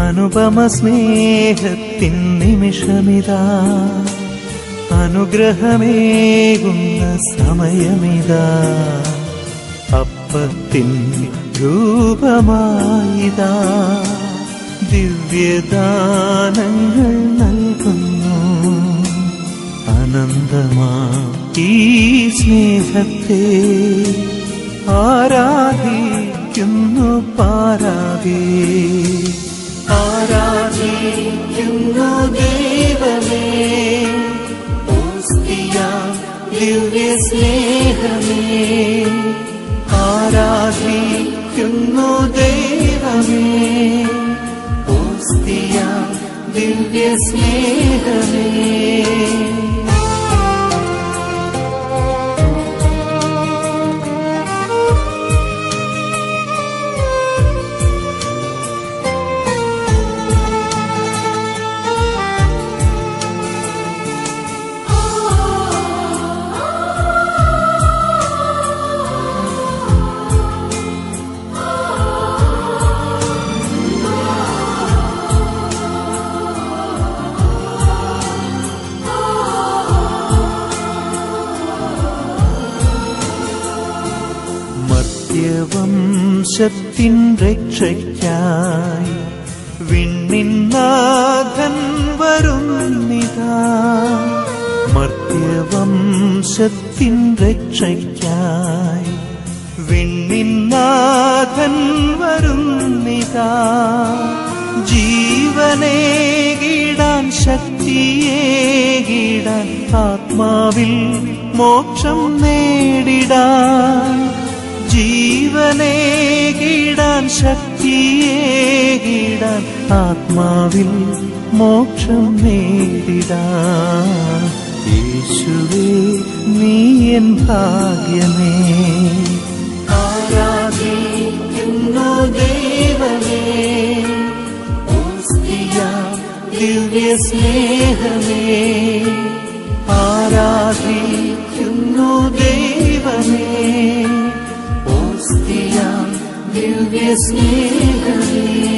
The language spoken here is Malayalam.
അനുപമ സ്നേഹത്തിൻ നിമിഷമിതാ അനുഗ്രഹമേകുന്ന സമയമിതാ അപ്പത്തിൻ രൂപമായിതാ ദിവ്യദാനങ്ങൾ നൽകുന്നു അനന്തമാ ഈ സ്നേഹത്തെ ആരാധിക്കുന്നു പാരാകെ ആരാധിക്കുന്നു ദൈവമേ ഓസ്തിയ ദിവ്യ സ്നേഹമേ ആരാധിക്കുന്നു ദൈവമേ ഓസ്തിയ ദിവ്യ സ്നേഹമേ മർത്യവംശത്തിൻ രക്ഷയ്ക്കായി വിണ്ണിന്നാഥൻ വരുന്നിതാ മർത്യവംശത്തിൻ രക്ഷയ്ക്കായി വിണ്ണിന്നാഥൻ വരുന്നിതാ ജീവനേകിടാൻ ശക്തിയേകിടാൻ ആത്മാവിൽ മോക്ഷം നേടിടാൻ ജീവനേകിടാൻ ശക്തിയേകിടാൻ ആത്മാവിൽ മോക്ഷം നേടിടാൻ യേശുവേ നീ എൻ ഭാഗ്യമേ ആരാധിക്കുന്നു ദൈവമേ ഓസ്തിയ ദിവ്യ സ്നേഹമേ ആരാധിക്കുന്നു ദൈവമേ ഓസ്തിയ ദിവ്യ സ്നേഹമേ